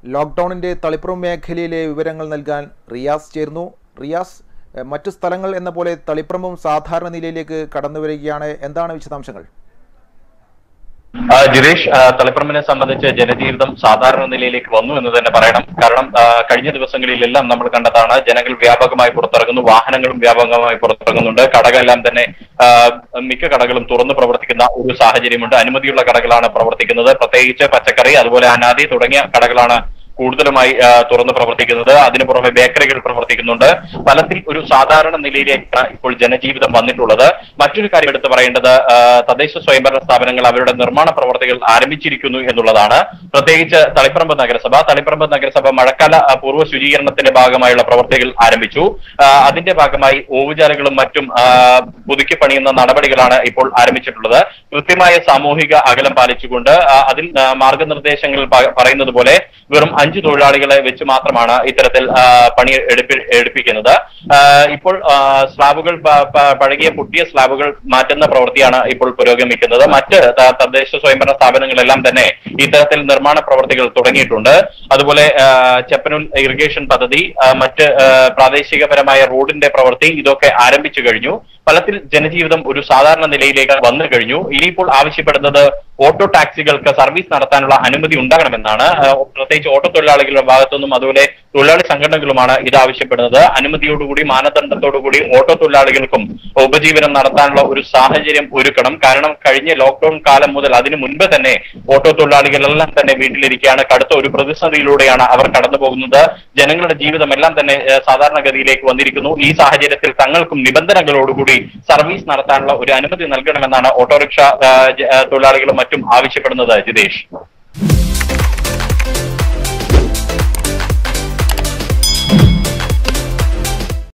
ലോക്ക്ഡൌണിന്റെ തളിപ്പുറം മേഖലയിലെ വിവരങ്ങൾ നൽകാൻ റിയാസ് ചേർന്നു റിയാസ് എഹ്, മറ്റു സ്ഥലങ്ങൾ എന്ന പോലെ തളിപ്പുറമും സാധാരണ നിലയിലേക്ക് കടന്നു വരികയാണ് എന്താണ് വിശദാംശങ്ങൾ ആ, ജിതേഷ് ആ, തളിപ്പറമ്പിനെ സംബന്ധിച്ച് ജനജീവിതം സാധാരണ നിലയിലേക്ക് വന്നു എന്ന് തന്നെ പറയണം കാരണം ആ, കഴിഞ്ഞ ദിവസങ്ങളിലെല്ലാം നമ്മൾ കണ്ടതാണ് ജനങ്ങൾ വ്യാപകമായി പുറത്തിറങ്ങുന്നു വാഹനങ്ങളും വ്യാപകമായി പുറത്തിറങ്ങുന്നുണ്ട് കടകളെല്ലാം തന്നെ ആ, മിക്ക കടകളും തുറന്നു പ്രവർത്തിക്കുന്ന ഒരു സാഹചര്യമുണ്ട് അനുമതിയുള്ള കടകളാണ് പ്രവർത്തിക്കുന്നത് പ്രത്യേകിച്ച് പച്ചക്കറി അതുപോലെ അനാദി തുടങ്ങിയ കടകളാണ് കൂടുതലുമായി ആ, തുറന്ന് പ്രവർത്തിക്കുന്നത് അതിനു പുറമെ ബേക്കറികൾ പ്രവർത്തിക്കുന്നുണ്ട് ഫലത്തിൽ ഒരു സാധാരണ നിലയിലേക്കാണ് ഇപ്പോൾ ജനജീവിതം വന്നിട്ടുള്ളത് മറ്റൊരു കാര്യം എടുത്ത് പറയേണ്ടത് ആ, തദ്ദേശ സ്വയംഭരണ സ്ഥാപനങ്ങൾ അവരുടെ നിർമ്മാണ പ്രവർത്തികൾ ആരംഭിച്ചിരിക്കുന്നു എന്നുള്ളതാണ് പ്രത്യേകിച്ച് തളിപ്പറമ്പ് നഗരസഭ തളിപ്പറമ്പ് നഗരസഭ മഴക്കാല ആ, പൂർവ്വ ശുചീകരണത്തിന്റെ ഭാഗമായുള്ള പ്രവർത്തികൾ ആരംഭിച്ചു ആ, അതിന്റെ ഭാഗമായി ഓവുചാലുകളും മറ്റും ആ, പുതുക്കി പണിയുന്ന നടപടികളാണ് ഇപ്പോൾ ആരംഭിച്ചിട്ടുള്ളത് കൃത്യമായ സാമൂഹിക അകലം പാലിച്ചുകൊണ്ട് ആ, അതിൽ ആ, മാർഗനിർദ്ദേശങ്ങൾ പ- പറയുന്നത് പോലെ വെറും അഞ്ച് തൊഴിലാളികളെ വെച്ച് മാത്രമാണ് ഇത്തരത്തിൽ ആ, പണി എടുപ്പി എടുപ്പിക്കുന്നത് ആ, ഇപ്പോൾ ആ, സ്ലാബുകൾ പ- പ- പഴകിയ പൊട്ടിയ സ്ലാബുകൾ മാറ്റുന്ന പ്രവൃത്തിയാണ് ഇപ്പോൾ പുരോഗമിക്കുന്നത് മറ്റ് ത- തദ്ദേശ സ്വയംഭരണ സ്ഥാപനങ്ങളെല്ലാം തന്നെ ഇത്തരത്തിൽ നിർമ്മാണ പ്രവർത്തികൾ തുടങ്ങിയിട്ടുണ്ട് അതുപോലെ ആ, ചെപ്പനൂർ ഇറിഗേഷൻ പദ്ധതി ആ, മറ്റ് ആ, പ്രാദേശികപരമായ റോഡിന്റെ പ്രവൃത്തി ഇതൊക്കെ ആരംഭിച്ചു കഴിഞ്ഞു ഫലത്തിൽ ജനജീവിതം ഒരു സാധാരണ നിലയിലേക്ക് വന്നു കഴിഞ്ഞു ഇനിയിപ്പോൾ ആവശ്യപ്പെടുന്നത് ഓട്ടോ ടാക്സികൾക്ക് സർവീസ് നടത്താനുള്ള അനുമതി ഉണ്ടാകണമെന്നാണ് ആ, പ്രത്യേകിച്ച് ഓട്ടോ തൊഴിലാളികളുടെ ഭാഗത്തുനിന്നും അതുപോലെ തൊഴിലാളി സംഘടനകളുമാണ് ഇത് ആവശ്യപ്പെടുന്നത് അനുമതിയോടുകൂടി മാനദണ്ഡത്തോടുകൂടി ഓട്ടോ തൊഴിലാളികൾക്കും ഉപജീവനം നടത്താനുള്ള ഒരു സാഹചര്യം ഒരുക്കണം കാരണം കഴിഞ്ഞ ലോക്ക്ഡൌൺ കാലം മുതൽ അതിനു മുൻപ് തന്നെ ഓട്ടോ തൊഴിലാളികളെല്ലാം തന്നെ വീട്ടിലിരിക്കുകയാണ് കടുത്ത ഒരു പ്രതിസന്ധിയിലൂടെയാണ് അവർ കടന്നു പോകുന്നത് ജനങ്ങളുടെ ജീവിതം എല്ലാം തന്നെ ഏഹ്, സാധാരണഗതിയിലേക്ക് വന്നിരിക്കുന്നു ഈ സാഹചര്യത്തിൽ തങ്ങൾക്കും നിബന്ധനകളോടുകൂടി സർവീസ് നടത്താനുള്ള ഒരു അനുമതി നൽകണമെന്നാണ് ഓട്ടോറിക്ഷ ഏഹ്, ജ- ഏഹ്, തൊഴിലാളികളും മറ്റും ആവശ്യപ്പെടുന്നത് ജിതേഷ്